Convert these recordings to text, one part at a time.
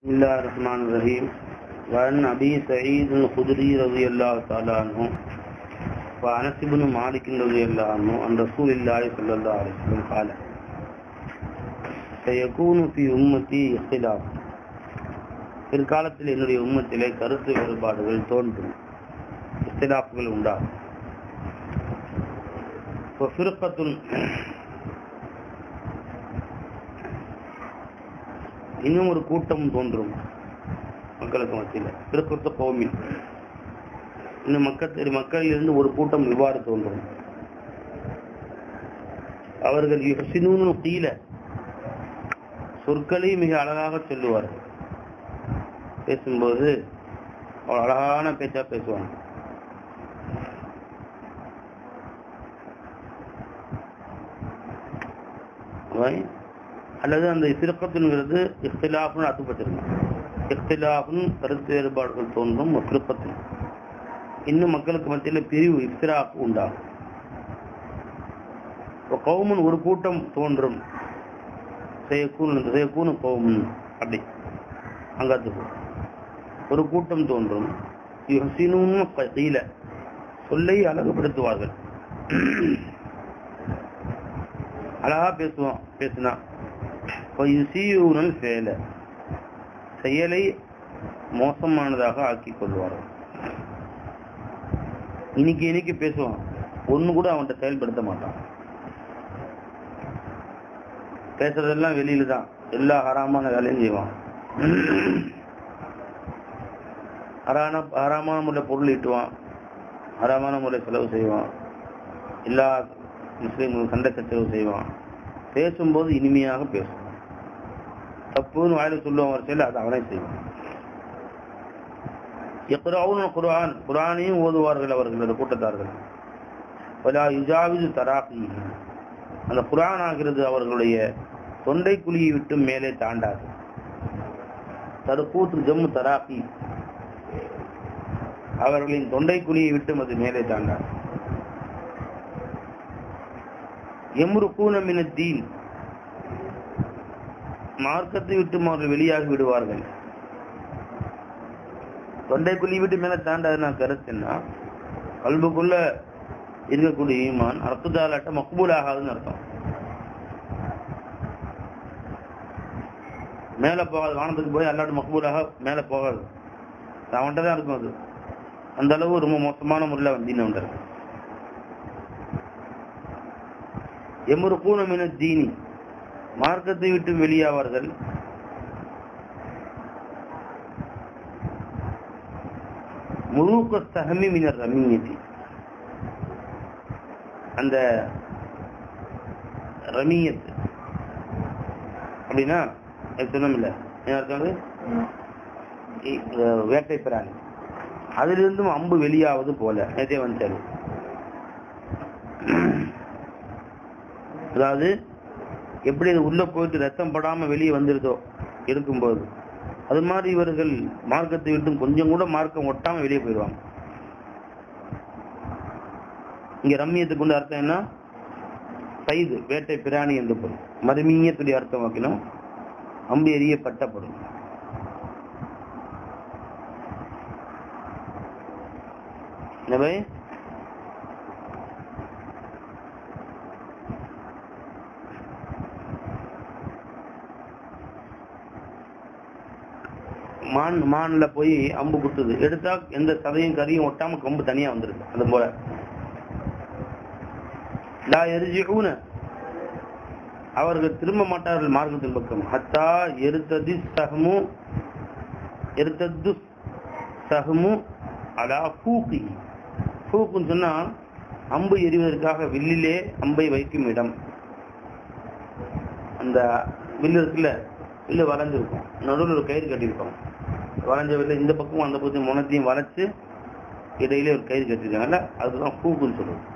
بسم الله الرحمن الرحيم وعن أبي سعيد الخدري رضي الله تعالى عنه وأنس بن مالك رضي الله عنه عن رسول الله صلى الله عليه وسلم قال سيكون في أمتي اختلاف பிற்காலத்தில் என்னுடைய உம்மத்திலே கருத்து வேறுபாடுகள் தோன்றும் இஸ்திலாப்புகள் உண்டாகும் இப்போ ஃபிருக்கத்துன் இன்னும் ஒரு கூட்டம் தோன்றும் மக்களுக்கு மத்தியில் திருப்பத்த கோமில் இன்னும் மக்கள் மக்களிலிருந்து ஒரு கூட்டம் இவ்வாறு தோன்றும் அவர்கள் யுஹ்சினூனு கீழ சொற்களை மிக அழகாக சொல்லுவார்கள் பேசும்போது அவ்வளவு அழகான பேச்சா பேசுவாங்க அல்லது அந்த சிறப்பத்துங்கிறது இஃப்திலாஃப்னு அத்துப்பட்டிருக்கும் இஃப்திலாஃப்னு கருத்து வேறுபாடுகள் தோன்றும் சிறப்பத்தில் இன்னும் மக்களுக்கு மத்தியில் பிரிவு இஃப்திராஃப் உண்டாகும் இப்போ கவுமன் ஒரு கூட்டம் தோன்றும் செய்யக்கூன் செய்யக்கூனு கவுமன் அப்படி அங்காத்து ஒரு கூட்டம் தோன்றும் யுஹசினுன்னு கீழ சொல்லை அழகுபடுத்துவார்கள் அழகா பேசுவோம் பேசுனா செயல செயலை மோசமானதாக ஆக்கிக் கொள்வார்கள் இன்னைக்கு இன்னைக்கு பேசுவான் ஒண்ணு கூட அவன்கிட்ட செயல்படுத்த மாட்டான் பேசுறதெல்லாம் வெளியில தான் எல்லா ஹராமான வேலையும் செய்வான் ஹரான ஹராமான முறையில் பொருள் ஈட்டுவான் ஹராமான முறையில் செலவு செய்வான் எல்லா முஸ்லீம்களும் சண்டை சச்சரவு செய்வான் பேசும்போது இனிமையாக பேசுவான் தப்புன்னு வாயில சொல்லுவான் வரிசையில் அதை அவனே செய்வான் எக்குறாவும் குரான் குரானையும் ஓதுவார்கள் அவர்கள் அந்த கூட்டத்தார்கள் பலா யுஜாவிது தராகி அந்த குரான் ஆகிறது அவர்களுடைய தொண்டை குழியை விட்டு மேலே தாண்டாது தடுப்பூத்து ஜம்மு தராக்கி அவர்களின் தொண்டை குழியை விட்டு அது மேலே தாண்டாது எம்ருக்கூன தீன் மார்க்கத்தை விட்டு அவர்கள் வெளியாகி விடுவார்கள் தொண்டை குழி விட்டு மேல தாண்டாதுன்னா கருத்துன்னா கல்புக்குள்ள இருக்கக்கூடிய ஈமான் அர்த்ததாலாட்ட மக்பூல் ஆகாதுன்னு அர்த்தம் மேல போகாது வானத்துக்கு போய் அல்லாட்டு மக்பூலாக மேல போகாது அவன்கிட்ட தான் இருக்கும் அது அந்த அளவு ரொம்ப மோசமான முறையில் வந்தீங்க இருக்கு எமரு பூனமின தீனி மார்க்கத்தை விட்டு வெளியாவார்கள் முழுக்க சகமி மினர் ரமீயத்தி அந்த ரமீயத் அப்படின்னா சொன்னோம்ல என்ன அர்த்தம் வேட்டை பிராணி அதிலிருந்தும் அம்பு வெளியாவது போல நேற்றே வந்துட்டாரு அதாவது எப்படி அது உள்ள போயிட்டு ரத்தம் படாம வெளியே வந்துருதோ இருக்கும்போது அது மாதிரி இவர்கள் மார்க்கத்தை விட்டு கொஞ்சம் கூட மார்க்கம் ஒட்டாம வெளியே போயிடுவாங்க இங்க ரம்மியத்துக்கு கொண்டு அர்த்தம் என்ன சைது வேட்டை பிராணி என்று பொருள் மருமியத்துடைய அர்த்தம் வைக்கணும் அம்பு எரியப்பட்ட பொருள் என்ன மான் மான்ல போய் அம்பு குத்துது எடுத்தா எந்த சதையும் கறியும் ஒட்டாம கொம்பு தனியா வந்துருக்கு அது போல லா எரிஜூன அவர்கள் திரும்ப மாட்டார்கள் மார்க்கத்தின் பக்கம் ஹத்தா எருத்ததி சகமு எருத்தது சகமு அலா பூக்கி பூக்குன்னு சொன்னா அம்பு எறிவதற்காக வில்லிலே அம்பை வைக்கும் இடம் அந்த வில்லு இருக்குல்ல வில்லு வளைஞ்சிருக்கும் நடுவில் ஒரு கயிறு கட்டியிருக்கோம் வளைஞ்ச வில்ல இந்த பக்கமும் அந்த பக்கத்தையும் முனத்தையும் வளைச்சு இடையிலே ஒரு கயிறு கட்டியிருக்காங்கல்ல அதுதான் பூக்குன்னு சொல்லுவோம்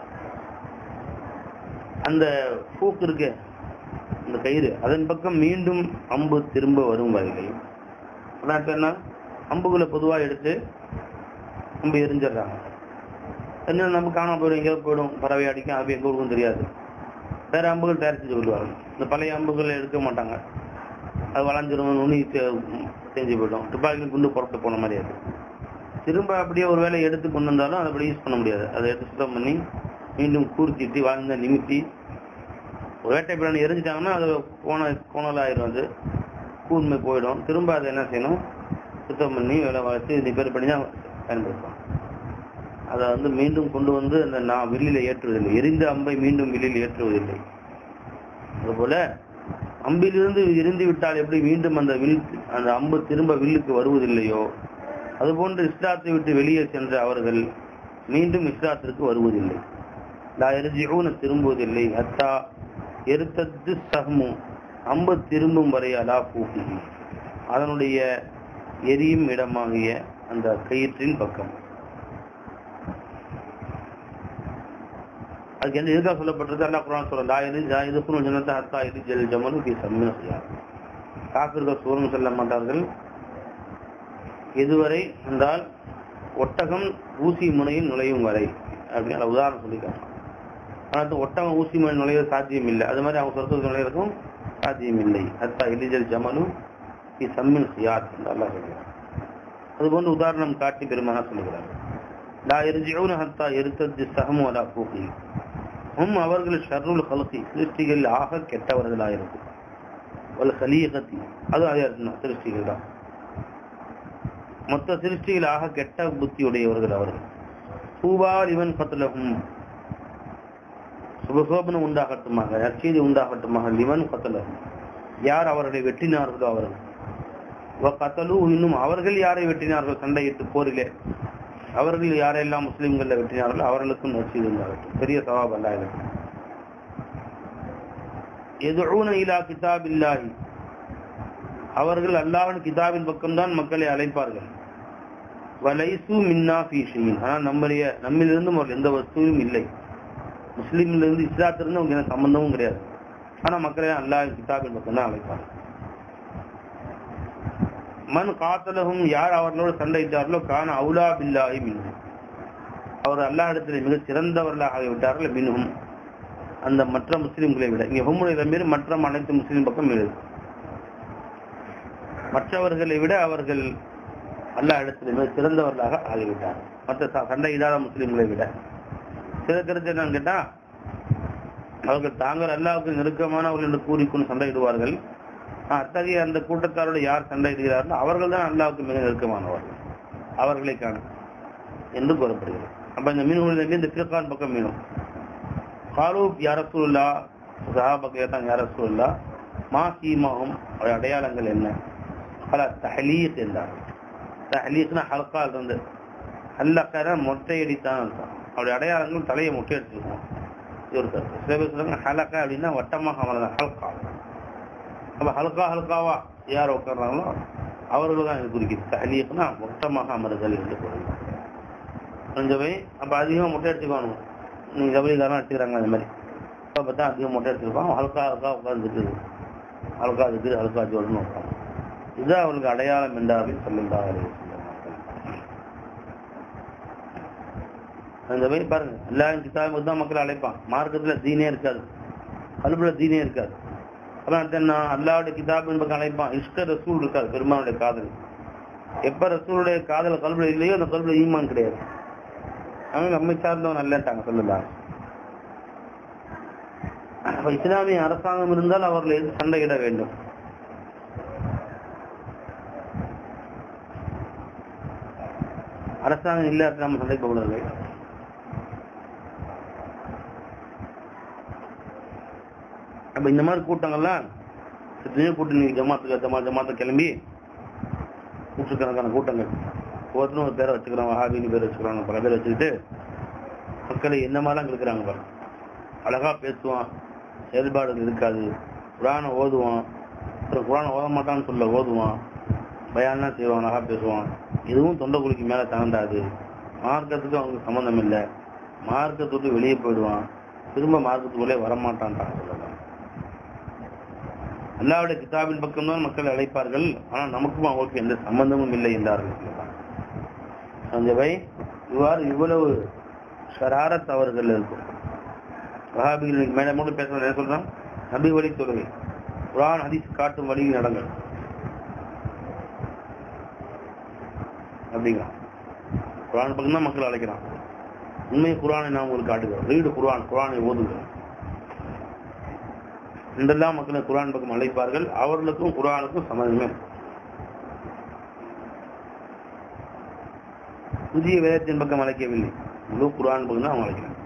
அந்த பூக்கு இருக்கு அந்த கயிறு அதன் பக்கம் மீண்டும் அம்பு திரும்ப வரும் வகையில் என்ன அம்புகளை பொதுவாக எடுத்து அம்பு எரிஞ்சிடுறாங்க என்ன நம்ம காணாம போயிடும் எங்கேயாவது போயிடும் பறவை அடிக்கும் அது எங்க இருக்கும் தெரியாது வேற அம்புகள் தயாரிச்சு சொல்லுவாங்க இந்த பழைய அம்புகள் எடுக்க மாட்டாங்க அது வளைஞ்சிரும் நுனி தெ- தெரிஞ்சு போயிடும் துப்பாக்கியில் குண்டு புறத்து போன மாதிரி அது திரும்ப அப்படியே ஒரு வேளை எடுத்து கொண்டு வந்தாலும் அதை அப்படி யூஸ் பண்ண முடியாது அதை எடுத்து சுத்தம் பண்ணி மீண்டும் கூர்த்திட்டு வாழ்ந்த நிமித்தி ஒரு வேட்டை பிராணி எரிஞ்சிட்டாங்கன்னா அது கோண கோணல் ஆயிரும் அது கூர்மை போயிடும் திரும்ப அதை என்ன செய்யணும் சுத்தம் பண்ணி வேலை வளர்த்து ரிப்பேர் பண்ணி தான் பயன்படுத்தணும் அதை வந்து மீண்டும் கொண்டு வந்து அந்த நான் வில்லில் ஏற்றுவதில்லை எரிந்த அம்பை மீண்டும் வில்லில் ஏற்றுவதில்லை அதுபோல அம்பிலிருந்து எரிந்து விட்டால் எப்படி மீண்டும் அந்த வில் அந்த அம்பு திரும்ப வில்லுக்கு வருவதில்லையோ அதுபோன்று இஸ்லாத்தை விட்டு வெளியே சென்ற அவர்கள் மீண்டும் இஸ்லாத்திற்கு வருவதில்லை லா எரிஜிஊன திரும்புவதில்லை அத்தா எருத்தத்து சஹ்மு அம்பு திரும்பும் வரை அலா பூகி அதனுடைய எரியும் இடமாகிய அந்த கயிற்றின் பக்கம் அதுக்கு என்ன எதுக்காக சொல்லப்பட்டிருக்கு அல்லாஹ் குர்ஆன் சொல்ற லா எரி லா எதுக்குன்னு ஜன்னத்தை ஹத்தா எரி ஜல் ஜமலு ஃபி சம்மின ஹியார் காபிர்கள் சூரம் செல்ல மாட்டார்கள் எதுவரை என்றால் ஒட்டகம் ஊசி முனையில் நுழையும் வரை அப்படின்னு அதுல உதாரணம் சொல்லிக்காங்க ஆனால் ஒட்டகம் ஊசி முனையில் நுழைய சாத்தியம் இல்லை அது மாதிரி அவங்க சொர்க்கத்துக்கு நுழையிறதுக்கும் சாத்தியம் இல்லை ஹத்தா எலிஜல் ஜமலு ஃபி சம்மின் ஹியார் என்று அல்லாஹ் சொல்கிறார் அதுபோன்று உதாரணம் காட்டி பெருமானா சொல்லுகிறார் லா எரிஜிஊன ஹத்தா எருத்தது சஹமு அலா பூகி ஹும் அவர்கள் ஷர்ருல் ஹல்கி சிருஷ்டிகள் ஆக கெட்டவர்களாயிருக்கும் வல் ஹலீகத்தி அது அதே அர்த்தம் தான், சிருஷ்டிகள் தான் மொத்த சிருஷ்டிகள் ஆக கெட்ட புத்தியுடையவர்கள் அவர்கள் பூபால் இவன் கத்தலகும் சுபசோபனம் உண்டாகட்டுமாக நற்செய்தி உண்டாகட்டுமாக லிவன் கத்தலகும் யார் அவர்களை வெட்டினார்களோ அவர்கள் வ கத்தலு இன்னும் அவர்கள் யாரை வெட்டினார்கள் சண்டையிட்டு போரிலே அவர்கள் யாரெல்லாம் முஸ்லிம்களை வெட்டினார்களோ அவர்களுக்கும் நற்செய்தி உண்டாகட்டும் பெரிய சவாப் அல்ல இதற்கு எதுஊன இலா கிதாபில்லாஹி அவர்கள் அல்லாஹ்வின் கிதாபின் பக்கம்தான் மக்களை அழைப்பார்கள் வலைசு மின்னா ஃபீஷியின் ஆனால் நம்முடைய நம்மிலிருந்தும் அவர்கள் எந்த வஸ்துவும் இல்லை முஸ்லீமிலிருந்து இஸ்லாத்திலிருந்து அவங்க எந்த சம்பந்தமும் கிடையாது ஆனா மக்களை அல்லாஹ் கிதாபின் பக்கம் தான் அழைப்பார்கள் மன் காத்தலகும் யார் அவர்களோடு சண்டையிட்டார்களோ கான அவுலா பில்லாஹி மின்ஹும் அவர் அல்லாஹ் இடத்துல மிக சிறந்தவர்களாக ஆகிவிட்டார்கள் மின்ஹும் அந்த மற்ற முஸ்லிம்களை விட இங்க ஹும்முடைய மீது மற்ற அனைத்து முஸ்லிம் பக்கம் எழுது மற்றவர்களை விட அவர்கள் அல்லாஹ் இடத்துல மிக சிறந்தவர்களாக ஆகிவிட்டார்கள் மற்ற ச- சண்டையிடாத முஸ்லிம்களை விட சில கருத்து என்னன்னு கேட்டா அவர்கள் தாங்கள் அல்லாஹ்வுக்கு நெருக்கமானவர்கள் என்று கூறிக்கொண்டு சண்டையிடுவார்கள் ஆஹ், அத்தகைய அந்த கூட்டத்தாரோடு யார் சண்டையிடுகிறார்களோ அவர்கள் தான் அல்லாஹ்வுக்கு மிக நெருக்கமானவர்கள் அவர்களை காணும் என்று கூறப்படுகிறது அப்ப இந்த மீன்களில் இந்த கிழக்கான் பக்கம் மீனும் காலூப் யாரசூல்லா சஹாபா கேட்டாங்க யாரசூல்லா மா சீமாவும் அவருடைய அடையாளங்கள் என்ன பல தஹலீக் என்றார் தஹலீக்னா ஹல்கா இருந்து ஹல்லக்கர மொட்டையடித்தான் அர்த்தம் அவருடைய அடையாளங்கள் தலையை மொட்டை அடிச்சிருக்கோம் இது ஒரு கருத்து சில பேர் சொல்லுவாங்க ஹலக்கா அப்படின்னா வட்டமாக அமர்தான் ஹல்கா அப்ப ஹல்கா ஹல்காவா யார் உட்கார்றாங்களோ அவர்கள் தான் இது குறிக்குது தஹலீக்னா மொத்தமாக அமருதல் என்று பொருள் கொஞ்சம் போய் அப்ப அதிகமா மொட்டை அடிச்சுக்கணும் நீங்க கபடிக்காரன் அடிச்சுக்கிறாங்க அந்த மாதிரி அப்ப பார்த்தா அதிகம் மொட்டை அடிச்சிருப்பான் ஹல்கா ஹல்கா உட்கார்ந்துட்டு ஹல்கா இருக்குது ஹல்கா ஜோடுன்னு உட்காந்து இதுதான் அவளுக்கு அடையாளம் என்றார்கள் சொல்லுங்க அந்த மாதிரி பாருங்க எல்லாரும் கிதாபுக்கு தான் மக்கள் அழைப்பான் மார்க்கத்துல தீனே இருக்காது கல்புல தீனே இருக்காது அப்புறம் என்ன அல்லாவுடைய கிதாபின் பக்கம் அழைப்பான் இஷ்ட ரசூல் இருக்காது பெருமானுடைய காதல் எப்ப ரசூலுடைய காதல் கல்புல இல்லையோ அந்த கல்புல ஈமான் கிடையாது அவன் நம்மை சார்ந்தவன் அல்லட்டாங்க சொல்லலாம் அப்ப இஸ்லாமிய அரசாங்கம் இருந்தால் அவர்கள் எது சண்டையிட வேண்டும் அரசாங்கம் இல்லாத நம்ம சண்டை போகக்கூடாது அப்ப இந்த மாதிரி கூட்டங்கள்லாம் எத்தனையோ கூட்டம் நீங்க ஜமாத்துக்கு ஜமா ஜமாத்த கிளம்பி நூற்றுக்கணக்கான கூட்டங்கள் ஒவ்வொருத்தரும் ஒரு பேரை வச்சுக்கிறாங்க ஹாபின்னு பேர் வச்சுக்கிறாங்க பல பேர் வச்சுக்கிட்டு மக்களை என்ன மாதிரிலாம் இருக்கிறாங்க பாருங்க அழகா பேசுவான் செயல்பாடுகள் இருக்காது குரானை ஓதுவான் அப்புறம் குரானை ஓத மாட்டான்னு சொல்ல ஓதுவான் பயான்லாம் செய்வான் அழகா பேசுவான் இதுவும் தொண்டை குழிக்கு மேல தாண்டாது மார்க்கத்துக்கு அவனுக்கு சம்மந்தம் இல்லை மார்க்கத்தை விட்டு வெளியே போயிடுவான் திரும்ப மார்க்கத்துக்குள்ளே வரமாட்டான்ட்டான் சொல்லலாம் அல்லாவுடைய கிதாபின் பக்கம்தான் மக்கள் அழைப்பார்கள் ஆனால் நமக்கும் அவங்களுக்கு எந்த சம்பந்தமும் இல்லை என்றார்கள் சொல்லலாம் சஞ்சவை இவ்வாறு இவ்வளவு ஷராரத் அவர்கள் இருக்கும் வஹாபிகள் மேல மட்டும் பேசுறது என்ன சொல்றான் நபி வழி தொழுகை குரான் ஹதீஸ் காட்டும் வழியில் நடங்கள் அப்படிங்கிறான் குரான் பக்கம் தான் மக்கள் அழைக்கிறான் உண்மை குரானை நான் உங்களுக்கு காட்டுகிறோம் ரீடு குரான் குரானை ஓதுகிறோம் என்றெல்லாம் மக்களை குரான் பக்கம் அழைப்பார்கள் அவர்களுக்கும் குரானுக்கும் சம்மதமே இருக்கு. புதிய வேதத்தின் பக்கம் அழைக்கவில்லை முழு குரான் பக்கம் தான் அவங்க அழைக்கிறாங்க